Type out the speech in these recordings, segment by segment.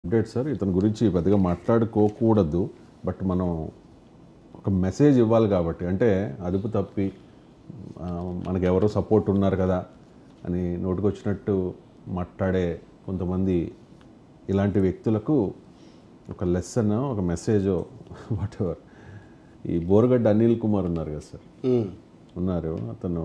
Update sir ఇతని గురించి పెద్దగా మాట్లాడుకోకూడదు బట్ మనం ఒక మెసేజ్ ఇవ్వాలి కాబట్టి అంటే అదుపు తప్పి ఆ, మనకి ఎవరో సపోర్ట్ ఉన్నారు కదా అని నోటికొచ్చినట్టు మాట్లాడే కొంతమంది ఇలాంటి వ్యక్తులకు ఒక లెసన్ ఒక మెసేజ్ వాట్ ఎవర్ ఈ బోరగడ్డ అనిల్ కుమార్ ఉన్నారు కదా సార్ ఉమ్. ఉన్నారు అతను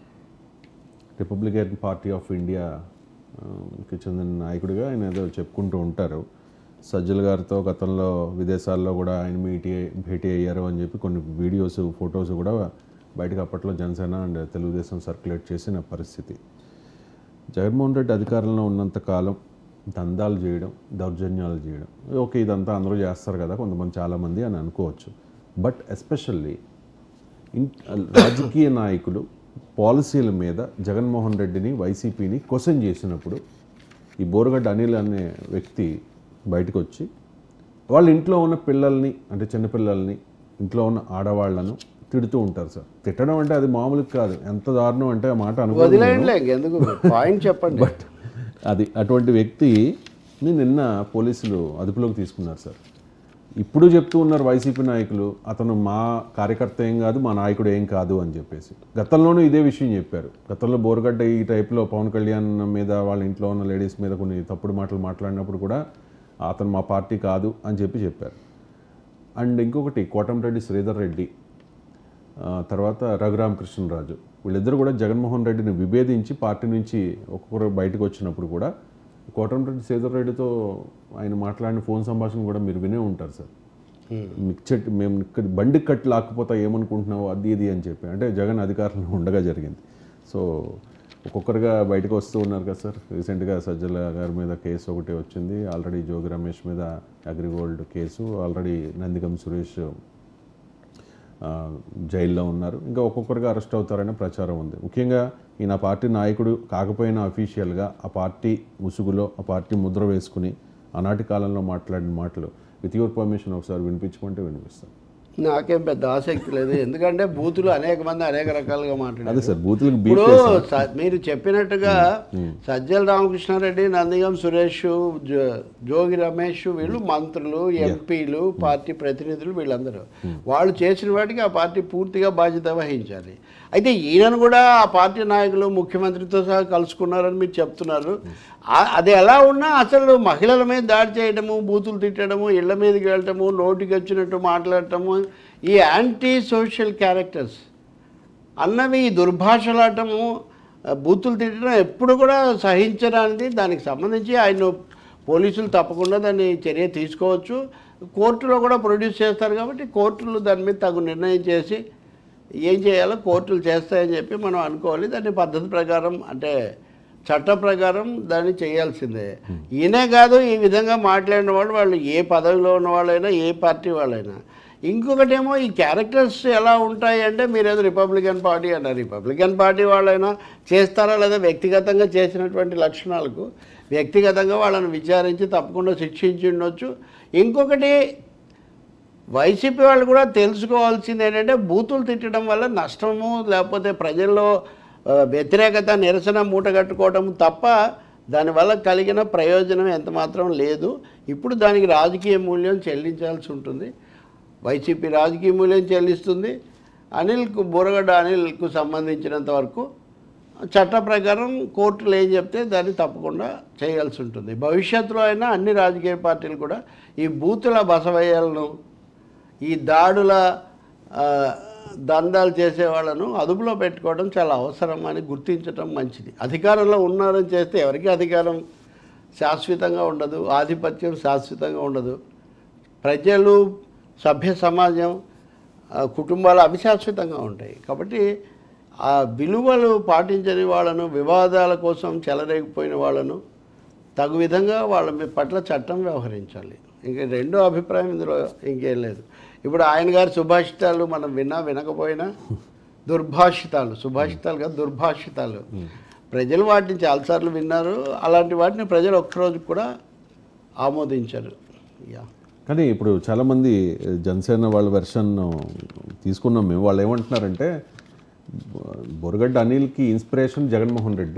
రిపబ్లికన్ పార్టీ ఆఫ్ ఇండియా ఆ, కి చెందిన నాయకుడిగా ఆయన ఏదో చెప్పుకుంటూ ఉంటారు సజ్జల గారితో గతంలో విదేశాల్లో కూడా ఆయన మీటి భేటీ అయ్యారు అని చెప్పి కొన్ని వీడియోస్ ఫొటోస్ కూడా బయటకు అప్పట్లో జనసేన అండ్ తెలుగుదేశం సర్క్యులేట్ చేసిన పరిస్థితి జగన్మోహన్ రెడ్డి అధికారంలో ఉన్నంత కాలం దందాలు చేయడం దౌర్జన్యాలు చేయడం ఓకే ఇదంతా అందరూ చేస్తారు కదా కొంతమంది చాలామంది అని అనుకోవచ్చు బట్ ఎస్పెషల్లీ ఇన్ రాజకీయ నాయకులు పాలసీల మీద జగన్మోహన్ రెడ్డిని వైసీపీని క్వశ్చన్ చేసినప్పుడు ఈ బోరగడ్డ అనిల్ అనే వ్యక్తి బయటకు వచ్చి వాళ్ళ ఇంట్లో ఉన్న పిల్లల్ని అంటే చిన్నపిల్లల్ని ఇంట్లో ఉన్న ఆడవాళ్లను తిడుతూ ఉంటారు సార్ తిట్టడం అంటే అది మామూలు కాదు ఎంత దారుణం అంటే ఆ మాట అనుకో వదిలేయండిలే ఇంకెందుకు పాయింట్ చెప్పండి బట్ అది అటువంటి వ్యక్తిని నిన్న పోలీసులు అదుపులోకి తీసుకున్నారు సార్ ఇప్పుడు చెప్తూ ఉన్నారు వైసీపీ నాయకులు అతను మా కార్యకర్త ఏం కాదు మా నాయకుడు ఏం కాదు అని చెప్పేసి గతంలోనూ ఇదే విషయం చెప్పారు గతంలో బోరగడ్డ ఈ టైప్లో పవన్ కళ్యాణ్ మీద వాళ్ళ ఇంట్లో ఉన్న లేడీస్ మీద కొన్ని తప్పుడు మాటలు మాట్లాడినప్పుడు కూడా అతను మా పార్టీ కాదు అని చెప్పి చెప్పారు అండ్ ఇంకొకటి కోటంరెడ్డి శ్రీధర్ రెడ్డి ఆ, తర్వాత రఘురామకృష్ణరాజు వీళ్ళిద్దరు కూడా జగన్మోహన్ రెడ్డిని విభేదించి పార్టీ నుంచి ఒక్కొక్కరు బయటకు వచ్చినప్పుడు కూడా కోటంరెడ్డి శ్రీధర్ రెడ్డితో ఆయన మాట్లాడిన ఫోన్ సంభాషణ కూడా మీరు వినే ఉంటారు సార్ మీకు చెట్టు మేము ఇక్కడ బండి కట్టి లాక్కుపోతా ఏమనుకుంటున్నావు అది ఇది అని చెప్పి అంటే జగన్ అధికారంలో ఉండగా జరిగింది సో ఒక్కొక్కరుగా బయటకు వస్తూ ఉన్నారు కదా సార్ రీసెంట్గా సజ్జల గారి మీద కేసు ఒకటి వచ్చింది ఆల్రెడీ జోగి రమేష్ మీద అగ్రిగోల్డ్ కేసు ఆల్రెడీ నందిగం సురేష్ ఆ, జైల్లో ఉన్నారు ఇంకా ఒక్కొక్కరుగా అరెస్ట్ అవుతారనే ప్రచారం ఉంది ముఖ్యంగా ఈయన ఆ పార్టీ నాయకుడు కాకపోయినా అఫీషియల్గా ఆ పార్టీ ముసుగులో ఆ పార్టీ ముద్ర వేసుకుని ఆనాటి కాలంలో మాట్లాడిన మాటలు విత్ యువర్ పర్మిషన్ ఒకసారి వినిపించుకుంటే వినిపిస్తాను నాకేం పెద్ద ఆసక్తి లేదు ఎందుకంటే బూతులు అనేక మంది అనేక రకాలుగా అదే మాట్లాడారు సార్ బూతులకు బీప్ ఇప్పుడు స- మీరు చెప్పినట్టుగా సజ్జల రామకృష్ణారెడ్డి నందిగం సురేష్ జో- జోగి రమేష్ వీళ్ళు మంత్రులు ఎంపీలు పార్టీ ప్రతినిధులు వీళ్ళందరూ వాళ్ళు చేసిన వాటికి ఆ పార్టీ పూర్తిగా బాధ్యత వహించాలి అయితే ఈయనను కూడా ఆ పార్టీ నాయకులు ముఖ్యమంత్రితో సహా కలుసుకున్నారని మీరు చెప్తున్నారు ఆ- అది ఎలా ఉన్నా అసలు మహిళల మీద దాడి చేయడము బూతులు తిట్టడము ఇళ్ల మీదకి వెళ్ళటము నోటికి వచ్చినట్టు మాట్లాడటము ఈ యాంటీ సోషల్ క్యారెక్టర్స్ అన్నవి ఈ దుర్భాషలాటము ఆ, బూతులు తిట్టడం ఎప్పుడు కూడా సహించడానికి దానికి సంబంధించి ఆయన పోలీసులు తప్పకుండా దాన్ని చర్య తీసుకోవచ్చు కోర్టులో కూడా ప్రొడ్యూస్ చేస్తారు కాబట్టి కోర్టులు దాని మీద తగు నిర్ణయం చేసి ఏం చేయాలో కోర్టులు చేస్తాయని చెప్పి మనం అనుకోవాలి దాన్ని పద్ధతి ప్రకారం అంటే చట్ట ప్రకారం దాన్ని చేయాల్సిందే ఈయనే కాదు ఈ విధంగా మాట్లాడిన వాళ్ళు వాళ్ళు ఏ పదవిలో ఉన్న వాళ్ళైనా ఏ పార్టీ వాళ్ళైనా ఇంకొకటేమో ఈ క్యారెక్టర్స్ ఎలా ఉంటాయి అంటే మీరు ఏదో రిపబ్లికన్ పార్టీ అన్నారు రిపబ్లికన్ పార్టీ వాళ్ళైనా చేస్తారా లేదా వ్యక్తిగతంగా చేసినటువంటి లక్షణాలకు వ్యక్తిగతంగా వాళ్ళని విచారించి తప్పకుండా శిక్షించి ఉండొచ్చు ఇంకొకటి వైసీపీ వాళ్ళు కూడా తెలుసుకోవాల్సింది ఏంటంటే బూతులు తిట్టడం వల్ల నష్టము లేకపోతే ప్రజల్లో ఆ, వ్యతిరేకత నిరసన మూటగట్టుకోవడం తప్ప దానివల్ల కలిగిన ప్రయోజనం ఎంత మాత్రం లేదు ఇప్పుడు దానికి రాజకీయ మూల్యం చెల్లించాల్సి ఉంటుంది వైసీపీ రాజకీయ మూల్యం చెల్లిస్తుంది అనిల్కు బురగడ్డ అనిల్కు సంబంధించినంత వరకు చట్ట ప్రకారం కోర్టులు ఏం చెప్తే దాన్ని తప్పకుండా చేయాల్సి ఉంటుంది భవిష్యత్తులో అయినా అన్ని రాజకీయ పార్టీలు కూడా ఈ బూతుల బసవయ్యలను ఈ దాడుల ఆ, దందాలు చేసే వాళ్ళను అదుపులో పెట్టుకోవడం చాలా అవసరం అని గుర్తించడం మంచిది అధికారంలో ఉన్నారని చేస్తే ఎవరికి అధికారం శాశ్వతంగా ఉండదు ఆధిపత్యం శాశ్వతంగా ఉండదు ప్రజలు సభ్య సమాజం ఆ, కుటుంబాలు అవి శాశ్వతంగా ఉంటాయి కాబట్టి ఆ విలువలు పాటించని వాళ్ళను వివాదాల కోసం చెలరేగిపోయిన వాళ్ళను తగు విధంగా వాళ్ళ మీ పట్ల చట్టం వ్యవహరించాలి ఇంక రెండో అభిప్రాయం ఇందులో ఇంకేం లేదు ఇప్పుడు ఆయన గారి సుభాషితాలు మనం విన్నా వినకపోయినా దుర్భాషితాలు సుభాషితాలు కాదు దుర్భాషితాలు ప్రజలు వాటిని చాలాసార్లు విన్నారు అలాంటి వాటిని ప్రజలు ఒక్కరోజు కూడా ఆమోదించారు యా కానీ ఇప్పుడు చాలామంది జనసేన వాళ్ళ వెర్షన్ తీసుకున్నాం మేము వాళ్ళు ఏమంటున్నారంటే బొరగడ్డ అనిల్కి ఇన్స్పిరేషన్ జగన్మోహన్ రెడ్డి